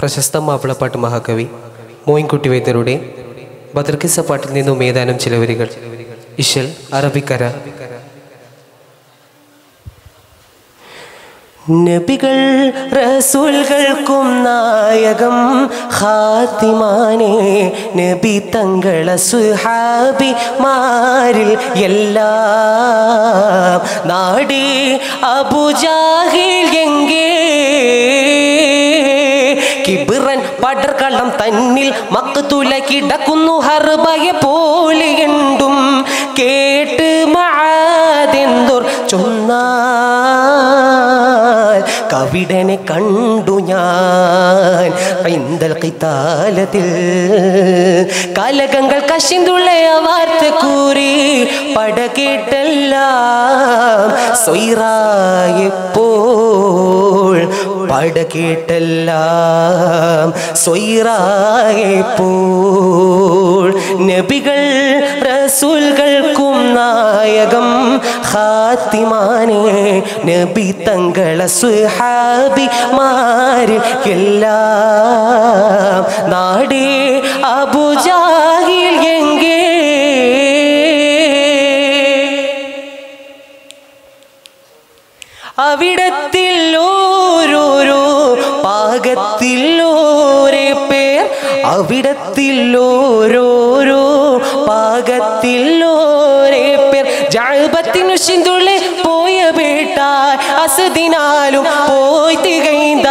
പ്രശസ്ത മാപ്പിളപ്പാട്ട് മഹാകവി മോയിൻകുട്ടി വൈദ്യരുടെ ബദർക്കിസ പാട്ടിൽ നിന്നും ഏതാനും ചില വരികൾ ഇശൽ അറബിക്കര നബികൾ റസൂൽകൾക്കും നായകം ഹാത്തിമാനെ നബി തങ്ങള സുഹാബിമാരിൽ എല്ലാം നാടി അബുജാഹിൽ എങ്കേ കിബിറൻ പടർക്കള്ളം തന്നിൽ മക്കത്തുല കിടക്കുന്നു ഹർബയെ പോലെയുണ്ടും കേട്ട് മാതെന്തോർ ചൊന്നാൽ കവിടനെ കണ്ടു ഞാൻ പൈന്തൽ കിത്താലത്തിൽ കലകങ്ങൾ കശിന്തുള്ളയ വാർത്ത കൂറി പടകേട്ടെല്ലാം സൊയ്റായപ്പോൾ പടകേട്ടെല്ലാം സൊയ്റായപ്പോൾ നബികൾ റസൂൽകൾക്കും നായകം ഹാത്തിമാനെ നബി തങ്ങള സുഹാബിമാരിൽ എല്ലാം നാടേ അബുജാഹിൽ എങ്കേ അവിടത്തിൽ ഓരോരോ പാകത്തിൽ ഓരേ പേർ അവിടത്തിൽ ഓരോരോ പാകത്തിൽ ഓരേ പേർ ജാപത്തിനു സിന്തുള്ളി പോയ ബേട്ട അസദിനാലും പോയി തികൈന്ത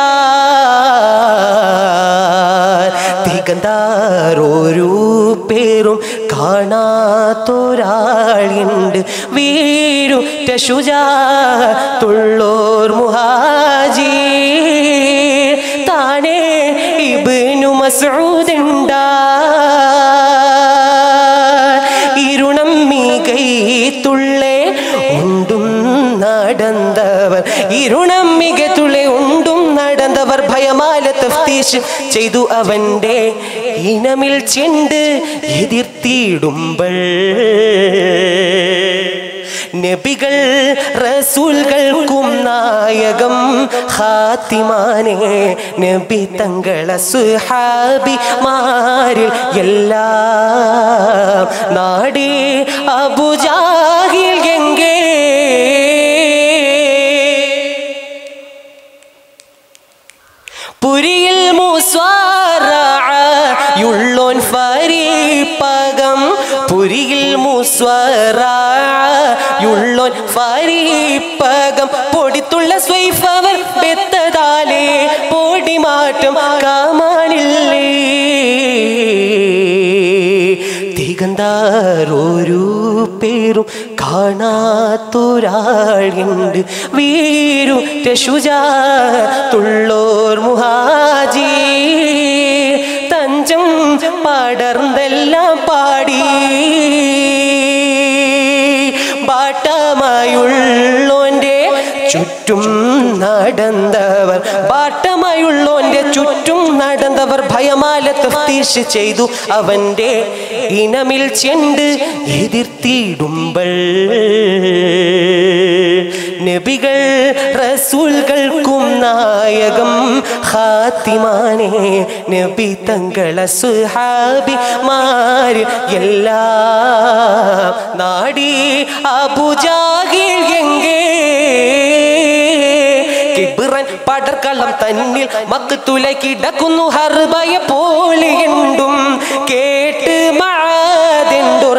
തികന്താരോരോ പേരും കാണാത്തൊരാളുണ്ട് വീരുറ്റ ശുജാ തുള്ളോർ മുഹാജി താനേ ഇബ്നു മസ്ഊദുണ്ട ഇരുണം മികൈത്തുള്ളേ ഉണ്ടും നടന്നവർ ഇരുണം മികത്തുള്ളേ ഉണ്ടും നടന്നവർ ഭയമാല തഫ്തീഷ് ചെയ്തു അവന്റെ ഇനമിൽ ചെണ്ട് എതിർത്തിടുമ്പോൾ നബികൾ റസൂൽകൾക്കും നായകം ഹാത്തിമാനെ നബി തങ്ങള സുഹാബിമാരിൽ എല്ലാം നാടേ അബുജാഹിൽ എങ്കേ പുരിയിൽ മുസ്വാറുള്ളോൻ ഫരീപ്പകം പുരിയിൽ മുസ്വറുള്ളോൻ ഫരീപ്പകം പൊടിത്തുള്ള സ്വൈഫവർ പെത്തതാലേ പൊടി മാറ്റം കാമാനില്ലേ തികന്താരോരു പേരും കാണാത്തൊരാളുണ്ട് വീരു രശുജാ തുള്ളോർ മുഹാജി തഞ്ചം പടർന്നെല്ലാം പാടി ബാട്ടമായുള്ളോന്റെ ചുറ്റും നടന്നവർ ബാട്ടമായുള്ളോന്റെ ചുറ്റും നടന്നവർ ഭയമാല തഫ്തീഷ് ചെയ്തു അവന്റെ ഇനമിൽ ചെണ്ട് എതിർത്തിടുമ്പോൾ നബികൾ റസൂൽകൾക്കും നായകം ഹാത്തിമാനെ നബി തങ്ങള സുഹാബിമാര് എല്ലാം നാടി അബുജാഹിൽ എങ്കേ കിബിറൻ പടർക്കള്ളം തന്നിൽ മക്കത്തുല കിടക്കുന്നു ഹർബയ പോലെയുണ്ടും കേട്ട് മാതെണ്ടോർ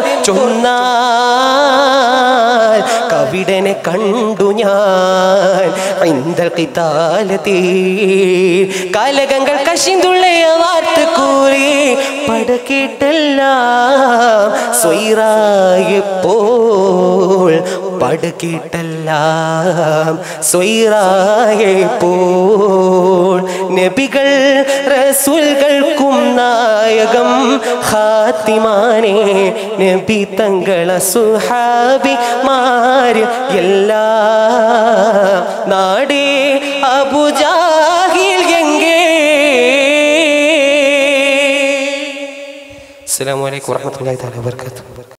ചൊന്നാൽ കവിടനെ കണ്ടു ഞാൻ ഐന്തൽ കിതാലത്തേ കലകങ്ങൾ കശിന്തുള്ളയ വാർത്ത കൂറി പടക്കേട്ടെല്ലാം സ്വൈറായപ്പോൾ പടക്കേട്ടെല്ലാം സ്വൈറായപ്പോൾ നബികൾ റസൂൽകൾക്കും നായകം ഹാത്തിമാനെ നബി തങ്ങള സുഹാബിമാര് എല്ലാം നാടേ അബുജാഹിൽ എങ്കേ അസ്സലാമു അലൈക്കും വറഹ്മത്തുള്ളാഹി തആല വബറകാതുഹു